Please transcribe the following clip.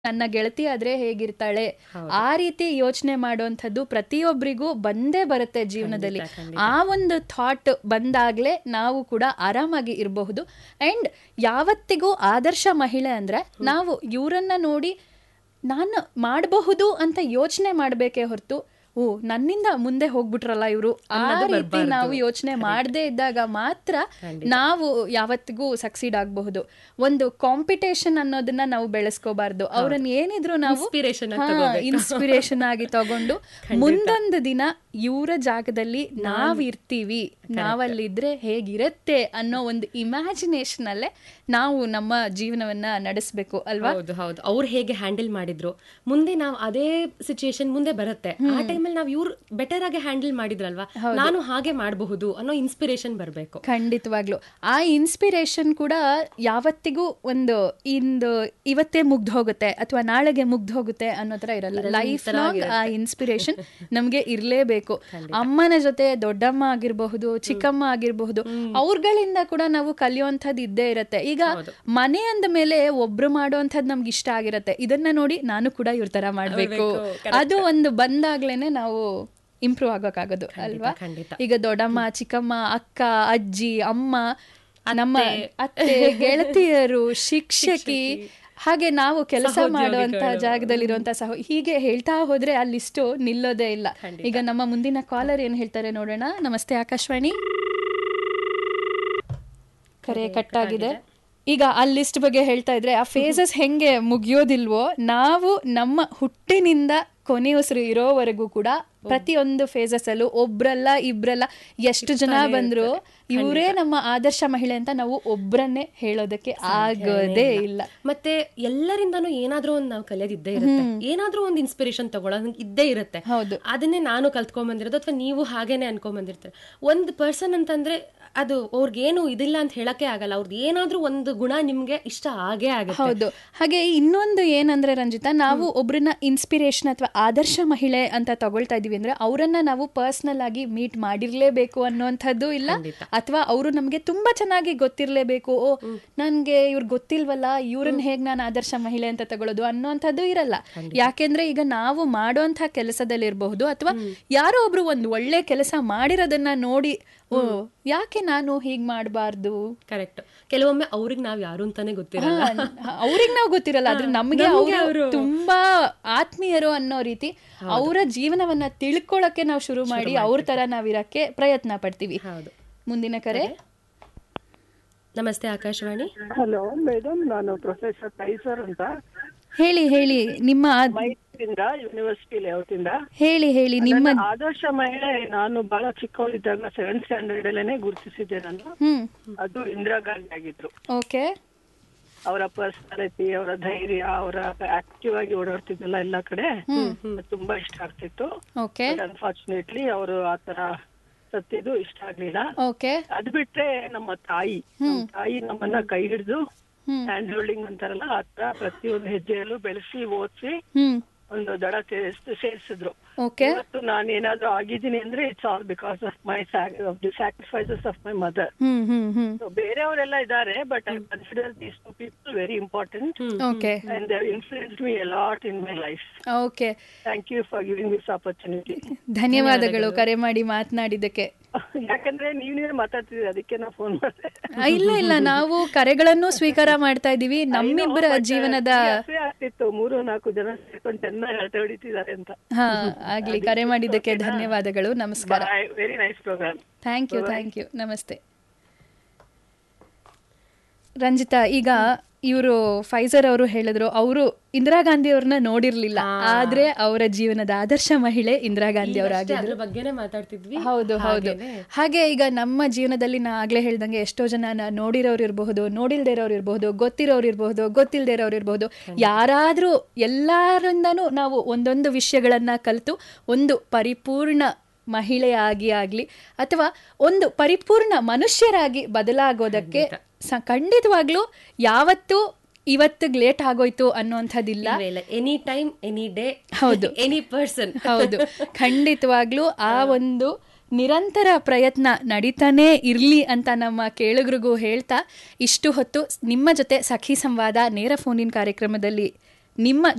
ನನ್ನ ಗೆಳತಿ ಆದ್ರೆ ಹೇಗಿರ್ತಾಳೆ ಆ ರೀತಿ ಯೋಚನೆ ಮಾಡುವಂಥದ್ದು ಪ್ರತಿಯೊಬ್ಬರಿಗೂ ಬಂದೇ ಬರುತ್ತೆ ಜೀವನದಲ್ಲಿ ಆ ಒಂದು ಥಾಟ್ ಬಂದಾಗ್ಲೇ ನಾವು ಕೂಡ ಆರಾಮಾಗಿ ಇರಬಹುದು ಅಂಡ್ ಯಾವತ್ತಿಗೂ ಆದರ್ಶ ಮಹಿಳೆ ಅಂದ್ರೆ ನಾವು ಇವರನ್ನ ನೋಡಿ ನಾನು ಮಾಡಬಹುದು ಅಂತ ಯೋಚನೆ ಮಾಡಬೇಕೇ ಹೊರತು ಓ ನನ್ನಿಂದ ಮುಂದೆ ಹೋಗ್ಬಿಟ್ರಲ್ಲ ಇವರು ಆ ರೀತಿ ನಾವು ಯೋಚನೆ ಮಾಡದೇ ಇದ್ದಾಗ ಮಾತ್ರ ನಾವು ಯಾವತ್ತಿಗೂ ಸಕ್ಸೀಡ್ ಆಗಬಹುದು ಒಂದು ಕಾಂಪಿಟೇಷನ್ ಅನ್ನೋದನ್ನ ನಾವು ಬೆಳೆಸ್ಕೋಬಾರ್ದು ಅವ್ರನ್ನ ಏನಿದ್ರು ನಾವು Inspiration ಆಗಿ ಇನ್ಸ್ಪಿರೇಷನ್ ಆಗಿ ತಗೊಂಡು ಮುಂದೊಂದು ದಿನ ಇವರ ಜಾಗದಲ್ಲಿ ನಾವ್ ಇರ್ತೀವಿ ನಾವಲ್ಲಿದ್ರೆ ಹೇಗಿರತ್ತೆ ಅನ್ನೋ ಒಂದು ಇಮ್ಯಾಜಿನೇಷನ್ ಅಲ್ಲೇ ನಾವು ನಮ್ಮ ಜೀವನವನ್ನ ನಡೆಸ್ಬೇಕು ಅಲ್ವಾ ಹೌದು ಹೌದು ಅವ್ರು ಹೇಗೆ ಹ್ಯಾಂಡಲ್ ಮಾಡಿದ್ರು ಮುಂದೆ ನಾವು ಅದೇ ಸಿಚುಯೇಷನ್ ಮುಂದೆ ಬರುತ್ತೆ ಆ ಟೈಮಲ್ಲಿ ನಾವು ಇವ್ರು ಬೆಟರ್ ಆಗಿ ಹ್ಯಾಂಡಲ್ ಮಾಡಿದ್ರಲ್ವಾ ನಾನು ಹಾಗೆ ಮಾಡಬಹುದು ಅನ್ನೋ ಇನ್ಸ್ಪಿರೇಷನ್ ಬರಬೇಕು ಖಂಡಿತವಾಗ್ಲು ಆ ಇನ್ಸ್ಪಿರೇಷನ್ ಕೂಡ ಯಾವತ್ತಿಗೂ ಒಂದು ಇಂದು ಇವತ್ತೇ ಮುಗ್ದು ಹೋಗುತ್ತೆ ಅಥವಾ ನಾಳೆಗೆ ಮುಗ್ದು ಹೋಗುತ್ತೆ ಅನ್ನೋ ತರ ಇರಲ್ಲ ಲೈಫ್ ಲಾಂಗ್ ಆ ಇನ್ಸ್ಪಿರೇಷನ್ ನಮ್ಗೆ ಇರ್ಲೇಬೇಕು ಅಮ್ಮನ ಜೊತೆ ದೊಡ್ಡಮ್ಮ ಆಗಿರಬಹುದು ಚಿಕ್ಕಮ್ಮ ಆಗಿರಬಹುದು ಅವ್ರಗಳಿಂದ ಕೂಡ ನಾವು ಕಲಿಯುವಂಥದ್ದು ಇದ್ದೇ ಇರತ್ತೆ ಈಗ ಮನೆ ಅಂದ ಮೇಲೆ ಒಬ್ರು ಮಾಡುವಂಥದ್ದು ನಮ್ಗೆ ಇಷ್ಟ ಆಗಿರತ್ತೆ ಇದನ್ನ ನೋಡಿ ನಾನು ಕೂಡ ಇವ್ರ ತರ ಮಾಡ್ಬೇಕು ಅದು ಒಂದು ಬಂದಾಗ್ಲೇನೆ ನಾವು ಇಂಪ್ರೂವ್ ಆಗೋಕ್ಕಾಗೋದು ಅಲ್ವಾ ಖಂಡಿತ. ಈಗ ದೊಡ್ಡಮ್ಮ ಚಿಕ್ಕಮ್ಮ ಅಕ್ಕ ಅಜ್ಜಿ ಅಮ್ಮ ನಮ್ಮ ಅತ್ತೆ ಗೆಳತಿಯರು ಶಿಕ್ಷಕಿ ಹಾಗೆ ನಾವು ಕೆಲಸ ಮಾಡುವಂತ ಜಾಗದಲ್ಲಿರುವಂತ ಸಹ ಹೀಗೆ ಹೇಳ್ತಾ ಹೋದ್ರೆ ಆ ಲಿಸ್ಟು ನಿಲ್ಲೋದೇ ಇಲ್ಲ ಈಗ ನಮ್ಮ ಮುಂದಿನ ಕಾಲರ್ ಏನ್ ಹೇಳ್ತಾರೆ ನೋಡೋಣ ನಮಸ್ತೆ ಆಕಾಶವಾಣಿ ಕರೆ ಕಟ್ಟಾಗಿದೆ ಈಗ ಆ ಲಿಸ್ಟ್ ಬಗ್ಗೆ ಹೇಳ್ತಾ ಇದ್ರೆ ಆ ಫೇಸಸ್ ಹೆಂಗೆ ಮುಗಿಯೋದಿಲ್ವೋ ನಾವು ನಮ್ಮ ಹುಟ್ಟಿನಿಂದ ಕೊನೆ ಉಸಿರು ಇರೋವರೆಗೂ ಕೂಡ ಪ್ರತಿಯೊಂದು ಫೇಸಸ್ ಅಲ್ಲೂ ಒಬ್ರಲ್ಲ ಇಬ್ರಲ್ಲ ಎಷ್ಟು ಜನ ಬಂದ್ರು ಇವರೇ ನಮ್ಮ ಆದರ್ಶ ಮಹಿಳೆ ಅಂತ ನಾವು ಒಬ್ರನ್ನೇ ಹೇಳೋದಕ್ಕೆ ಆಗೋದೇ ಇಲ್ಲ ಮತ್ತೆ ಎಲ್ಲರಿಂದನೂ ಏನಾದ್ರೂ ಒಂದು ನಾವು ಕಲಿಯೋದಿದ್ದೇ ಇರುತ್ತೆ ಏನಾದ್ರೂ ಒಂದು ಇನ್ಸ್ಪಿರೇಷನ್ ತಗೊಳ್ಳೋದು ಇದ್ದೇ ಇರುತ್ತೆ ಹೌದು. ಅದನ್ನೇ ನಾನು ಕಲ್ತ್ಕೊಂಡ್ ಬಂದಿರೋದು ಅಥವಾ ನೀವು ಹಾಗೇನೆ ಅನ್ಕೊಂಡ್ ಬಂದಿರ್ತೀರ ಒಂದು ಪರ್ಸನ್ ಅಂತಂದ್ರೆ ಅದು ಅವ್ರಿಗೇನು ಇದಿಲ್ಲ ಅಂತ ಹೇಳಕ್ಕೆ ಆಗಲ್ಲ ಅವ್ರದ್ದು ಏನಾದ್ರೂ ಒಂದು ಗುಣ ನಿಮ್ಗೆ ಇಷ್ಟ ಆಗೇ ಆಗುತ್ತೆ ಹೌದು ಹಾಗೆ ಇನ್ನೊಂದು ಏನಂದ್ರೆ ರಂಜಿತಾ ನಾವು ಒಬ್ರನ್ನ ಇನ್ಸ್ಪಿರೇಷನ್ ಅಥವಾ ಆದರ್ಶ ಮಹಿಳೆ ಅಂತ ತಗೊಳ್ತಾ ಇದೀವಿ ಅಂದ್ರೆ ಅವರನ್ನ ನಾವು ಪರ್ಸನಲ್ ಆಗಿ ಮೀಟ್ ಮಾಡಿರ್ಲೇಬೇಕು ಅನ್ನುವಂಥದ್ದು ಇಲ್ಲ ಅಥವಾ ಅವರು ನಮ್ಗೆ ತುಂಬಾ ಚೆನ್ನಾಗಿ ಗೊತ್ತಿರ್ಲೇಬೇಕು ಓ ನನ್ಗೆ ಇವ್ರು ಗೊತ್ತಿಲ್ವಲ್ಲ ಇವ್ರನ್ನ ಹೇಗ್ ನಾನು ಆದರ್ಶ ಮಹಿಳೆ ಅಂತ ತಗೊಳ್ಳೋದು ಅನ್ನೋಂಥದ್ದು ಇರಲ್ಲ ಯಾಕೆಂದ್ರೆ ಈಗ ನಾವು ಮಾಡುವಂತಹ ಕೆಲಸದಲ್ಲಿರಬಹುದು ಅಥವಾ ಯಾರೋ ಒಬ್ರು ಒಂದು ಒಳ್ಳೆ ಕೆಲಸ ಮಾಡಿರೋದನ್ನ ನೋಡಿ ಓ ಯಾಕೆ ನಾನು ಹೀಗ್ ಮಾಡಬಾರ್ದು ಕರೆಕ್ಟ್ ಕೆಲವೊಮ್ಮೆ ಅವ್ರಿಗೆ ನಾವ್ ಯಾರು ಅಂತಾನೆ ಗೊತ್ತಿರಲ್ಲ ಅವ್ರಿಗೆ ನಾವು ಗೊತ್ತಿರಲ್ಲ ಆದ್ರೆ ನಮ್ಗೆ ಅವರು ತುಂಬಾ ಆತ್ಮೀಯರು ಅನ್ನೋ ರೀತಿ ಅವರ ಜೀವನವನ್ನ ತಿಳ್ಕೊಳಕ್ಕೆ ನಾವು ಶುರು ಮಾಡಿ ಅವ್ರ ತರ ನಾವಿರಕ್ಕೆ ಪ್ರಯತ್ನ ಪಡ್ತೀವಿ ಹೌದು ಮುಂದಿನ ಕರೆ ನಮಸ್ತೆ ಆಕಾಶವಾಣಿ ಹಲೋ ಮೇಡಮ್ ನಾನು ಪ್ರೊಫೆಸರ್ ಕೈಸರ್ ಅಂತ ಹೇಳಿ ಹೇಳಿ ನಿಮ್ಮ ಆ- ಮೈಸೂರಿಂದ ಯೂನಿವರ್ಸಿಟಿ ಲೇಔಟಿಂದ ಹೇಳಿ ಹೇಳಿ ನಿಮ್ಮ ನನ್ನ ಆದರ್ಶ ಮಹಿಳೆ ನಾನು ಬಹಳ ಚಿಕ್ಕವಳಿದ್ದಾಗ ಸೆವೆಂತ್ ಸ್ಟ್ಯಾಂಡರ್ಡ್ ಅಲ್ಲೇನೆ ಗುರುತಿಸಿದ್ದೆ ನಾನು ಹ್ಮ್ ಅದು ಇಂದಿರಾ ಗಾಂಧಿ ಆಗಿದ್ರು ಓಕೆ ಅವರ ಪರ್ಸನಾಲಿಟಿ ಅವರ ಧೈರ್ಯ ಅವರ ಆಕ್ಟಿವ್ ಆಗಿ ಓಡಾಡ್ತಿದ್ನಲ್ಲ ಎಲ್ಲಾ ಕಡೆ ಅದು ತುಂಬಾ ಇಷ್ಟ ಆಗ್ತಿತ್ತು ಓಕೆ ಅನ್ಫಾರ್ಚುನೇಟ್ಲಿ ಅವರು ಆತರ ಸತ್ತಿದ್ದು ಇಷ್ಟ ಆಗ್ಲಿಲ್ಲ ಓಕೆ ಅದ್ ಬಿಟ್ರೆ ನಮ್ಮ ತಾಯಿ ನಮ್ಮ ತಾಯಿ ನಮ್ಮನ್ನ ಕೈ ಹಿಡಿದು ಹ್ಮ್. ಹ್ಯಾಂಡ್ ಹೋಲ್ಡಿಂಗ್ ಅಂತಾರಲ್ಲ ಆತರ ಪ್ರತಿಯೊಂದು ಹೆಜ್ಜೆಯಲ್ಲೂ ಬೆಳೆಸಿ ಓದಿಸಿ ಹ್ಮ್ ಒಂದು ದಡ ಸೇರಿಸ್- ಸೇರಿಸಿದ್ರು ಓಕೆ ಇವತ್ತು ನಾನು ಏನಾದ್ರೂ ಆಗಿದ್ದೀನಿ ಅಂದ್ರೆ it's all because of my of the sacrifices of my mother hmm hmm hmm ಬೇರೆಯವರೆಲ್ಲ ಇದ್ದಾರೆ but I consider these two people very important okay and they influence me lot in my life okay thank you for giving this opportunity ಧನ್ಯವಾದಗಳು ಕರೆ ಮಾಡಿ ಮಾತನಾಡಿದ್ದಕ್ಕೆ ಯಾಕಂದ್ರೆ ನೀವ್ ನೀವೇ ಮಾತಾಡ್ತಿದ್ದೀರಿ ಅದಕ್ಕೆ ನಾ ಫೋನ್ ಮಾಡಿದೆ ಆ, ಇಲ್ಲ ಇಲ್ಲ ನಾವು ಕರೆಗಳನ್ನು ಸ್ವೀಕಾರ ಮಾಡ್ತಾ ಇದೀವಿ ನಮ್ಮಿಬ್ಬರ ಜೀವನದ ಅಸೂಯೆ ಆಗ್ತಿತ್ತು ಮೂರು ನಾಲ್ಕು ಜನ ಸೇರ್ಕೊಂಡು ಚೆನ್ನಾಗಿ ಅಳತೆ ಹೊಡಿತಿದ್ದಾರೆ ಅಂತ ಹಾ ಆಗ್ಲಿ ಕರೆ ಮಾಡಿದ್ದಕ್ಕೆ ಧನ್ಯವಾದಗಳು ನಮಸ್ಕಾರ very nice program thank you thank you ನಮಸ್ತೆ ರಂಜಿತಾ ಈಗ ಇವರು ಫೈಸರ್ ಅವರು ಹೇಳಿದ್ರು ಅವರು ಇಂದಿರಾ ಗಾಂಧಿ ಅವ್ರನ್ನ ನೋಡಿರ್ಲಿಲ್ಲ ಆದ್ರೆ ಅವರ ಜೀವನದ ಆದರ್ಶ ಮಹಿಳೆ ಇಂದಿರಾ ಗಾಂಧಿ ಅವರಾಗಿದ್ರು ಅದ್ರ ಬಗ್ಗೆನೇ ಮಾತಾಡ್ತಿದ್ವಿ ಹೌದು ಹೌದು ಹಾಗೆ ಈಗ ನಮ್ಮ ಜೀವನದಲ್ಲಿ ನಾ ಆಗ್ಲೇ ಹೇಳ್ದಂಗೆ ಎಷ್ಟೋ ಜನ ನಾ ನೋಡಿರೋರು ಇರಬಹುದು ನೋಡಿಲ್ದೇ ಇರೋರು ಇರಬಹುದು ಗೊತ್ತಿರೋರು ಇರಬಹುದು ಗೊತ್ತಿಲ್ದೇ ಇರೋರು ಇರಬಹುದು ಯಾರಾದ್ರೂ ಎಲ್ಲರಿಂದನೂ ನಾವು ಒಂದೊಂದು ವಿಷಯಗಳನ್ನ ಕಲಿತು ಒಂದು ಪರಿಪೂರ್ಣ ಮಹಿಳೆಯಾಗಿ ಆಗ್ಲಿ ಅಥವಾ ಒಂದು ಪರಿಪೂರ್ಣ ಮನುಷ್ಯರಾಗಿ ಬದಲಾಗೋದಕ್ಕೆ ಸ ಖಂಡಿತವಾಗ್ಲೂ ಯಾವತ್ತೂ ಇವತ್ತಿಗೆ ಲೇಟ್ ಆಗೋಯ್ತು ಅನ್ನುವಂಥದ್ದಿಲ್ಲ ಎನಿ ಟೈಮ್ ಎನಿ ಡೇ ಹೌದು. ಎನಿ ಪರ್ಸನ್ ಹೌದು ಖಂಡಿತವಾಗ್ಲೂ ಆ ಒಂದು ನಿರಂತರ ಪ್ರಯತ್ನ ನಡೀತಾನೇ ಇರಲಿ ಅಂತ ನಮ್ಮ ಕೇಳುಗರಿಗೂ ಹೇಳ್ತಾ ಇಷ್ಟು ಹೊತ್ತು ನಿಮ್ಮ ಜೊತೆ ಸಖಿ ಸಂವಾದ ನೇರ ಫೋನಿನ್ ಕಾರ್ಯಕ್ರಮದಲ್ಲಿ ನಿಮ್ಮ